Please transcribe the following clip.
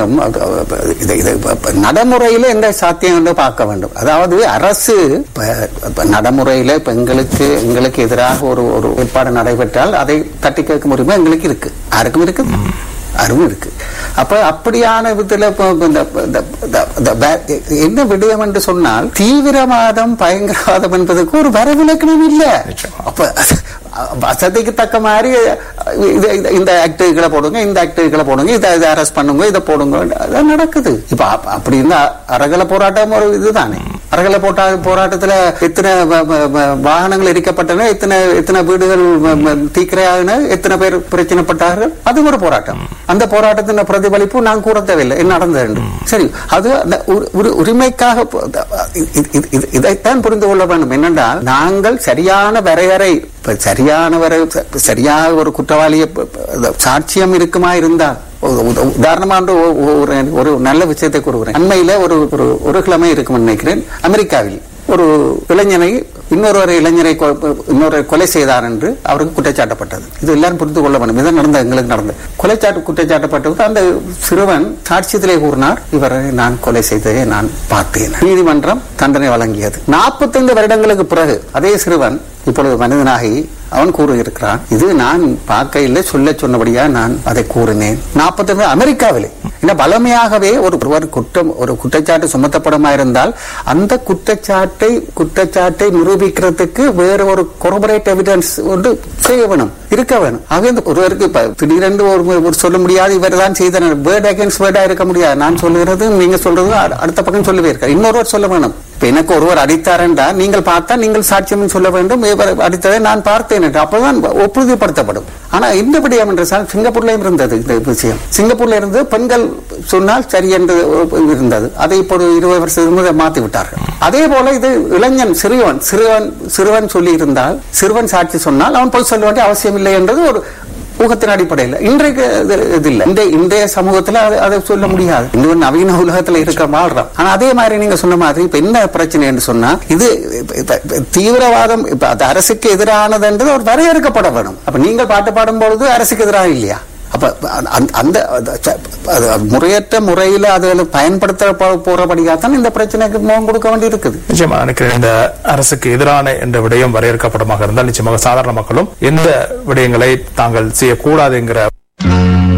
வேண்டும் அது, அது, இது இது இப்ப நடைமுறையில எந்த சாத்தியம் என்று பார்க்க வேண்டும் அதாவது அரசு இப்ப இப்ப நடைமுறையில இப்ப எங்களுக்கு எங்களுக்கு எதிராக ஒரு ஒரு ஏற்பாடு நடைபெற்றால் அதை தட்டி கேட்கும் உரிமை எங்களுக்கு இருக்கு யாருக்கும் இருக்கு அறிவு இருக்கு அப்ப அப்படியான விதத்துல இப்ப இந்த இந்த- இந்த- இந்த வே- என்ன விடயம் என்று சொன்னால் தீவிரவாதம் பயங்கரவாதம் என்பதற்கு ஒரு வரவிலக்கணம் இல்ல அப்ப வசதிக்கு தக்க மாதிரி இது- இது- இந்த ஆக்டிவிகளை போடுங்க இந்த ஆக்டிவிகளை போடுங்க இதை இதை அரெஸ்ட் பண்ணுங்க இதை போடுங்க அதான் நடக்குது இப்ப அப்- அப்படி இருந்தா அரகல போராட்டம் ஒரு இதுதானே அரகல போட்டா போராட்டத்துல எத்தனை வ- வ- வ- வாகனங்கள் எரிக்கப்பட்டன எத்தனை எத்தனை வீடுகள் வ- வ- தீக்கிரையாகின எத்தனை பேர் பிரச்சனைப்பட்டார்கள் அது ஒரு போராட்டம் அந்த போராட்டத்தின் பிரதிபலிப்பு நான் கூற தேவையில்லை என்ன நடந்தது சரி அது அந்த ஒரு- ஒரு உரிமைக்காக போ- இது- இது- இது- இதைத்தான் புரிந்து கொள்ள வேண்டும் என்னென்றால் நாங்கள் சரியான வரையறை இப்ப சரியான வரை சரியாக ஒரு குற்றவாளியை ப- ப- சாட்சியம் இருக்குமா இருந்தால் உ- உ- உதாரணமா வந்து ஒ- ஒ- ஒரு ஒரு நல்ல விஷயத்தை கூறுகிறேன் அண்மையில ஒரு ஒரு ஒரு கிழமை இருக்கும் நினைக்கிறேன் அமெரிக்காவில் ஒரு இளைஞனை இன்னொரு ஒரு இளைஞரை கொ- இன்னொரு கொலை செய்தார் என்று அவருக்கு குற்றச்சாட்டப்பட்டது இது எல்லாரும் புரிந்து கொள்ள வேண்டும் இது நடந்த எங்களுக்கு நடந்த கொலைச்சாட்டு குற்றச்சாட்டப்பட்டது அந்த சிறுவன் சாட்சியத்திலே கூறினார் இவரை நான் கொலை செய்ததை நான் பார்த்தேன் நீதிமன்றம் தண்டனை வழங்கியது 45 வருடங்களுக்கு பிறகு அதே சிறுவன் இப்பொழுது மனிதனாகி அவன் கூறியிருக்கிறான் இது நான் பார்க்கையில் சொல்ல சொன்னபடியா நான் அதை கூறினேன் நாற்பத்தி அமெரிக்காவிலே ஏன்னா பலமையாகவே ஒரு ஒருவர் குற்றம் ஒரு குற்றச்சாட்டு சுமத்தப்படமா இருந்தால் அந்த குற்றச்சாட்டை குற்றச்சாட்டை நிரூபிக்கிறதுக்கு வேற ஒரு கொரபரேட் எவிடன்ஸ் ஒன்று செய்ய வேணும் இருக்க வேணும் ஆக இந்த ஒருவருக்கு இப்ப திடீரென்று ஒரு ஒரு சொல்ல முடியாது இவர் தான் செய்தனர் வேர்ட் அகேன்ஸ்ட் வேர்டா இருக்க முடியாது நான் சொல்லுகிறது நீங்க சொல்றது அ- அடுத்த பக்கம் சொல்லுவீர்கள் இன்னொருவர் சொல்ல வேணும் இப்ப எனக்கு ஒருவர் அடித்தார் என்றால் நீங்கள் பார்த்தா நீங்கள் சாட்சியம் சொல்ல வேண்டும் இவர் அடித்ததை நான் பார்த்தேன் என்று அப்பதான் உறுதிப்படுத்தப்படும் ஆனா இந்த விடயம் என்று சொன்னால் சிங்கப்பூர்லயும் இருந்தது இந்த விஷயம் சிங்கப்பூர்ல இருந்து பெண்கள் சொன்னால் சரி என்று இருந்தது அதை இப்போது இருபது வருஷத்துக்கு முதல் மாத்தி விட்டார்கள் அதே போல இது இளைஞன் சிறுவன் சிறுவன் சிறுவன் சொல்லி இருந்தால் சிறுவன் சாட்சி சொன்னால் அவன் போய் சொல்ல வேண்டிய அவசியம் இல்லை என்றது ஒரு ஊகத்தின் அடிப்படையில் இன்றைக்கு இது இது இல்லை இந்த இன்றைய சமூகத்துல அதை அதை சொல்ல முடியாது இன்னும் நவீன உலகத்துல இருக்க வாழ்றோம் ஆனா அதே மாதிரி நீங்க சொன்ன மாதிரி இப்ப என்ன பிரச்சனை என்று சொன்னா இது இப்ப- இப்ப- இப்ப தீவிரவாதம் இப்ப அது அரசுக்கு எதிரானது என்றது ஒரு வரையறுக்கப்பட வேணும் அப்ப நீங்கள் பாட்டு பாடும் பொழுது அரசுக்கு எதிராக இல்லையா அப்ப அந்த- அந்த அது ச- அது முறையற்ற முறையில அதுகளை பயன்படுத்த போ- போறபடியாத்தான் இந்த பிரச்சனைக்கு முகம் கொடுக்க வேண்டி இருக்குது நிச்சயமா நினைக்கிறேன் இந்த அரசுக்கு எதிரான என்ற விடயம் வரையறுக்கப்படமாக இருந்தால் நிச்சயமாக சாதாரண மக்களும் எந்த விடயங்களை தாங்கள் செய்யக்கூடாது என்கிற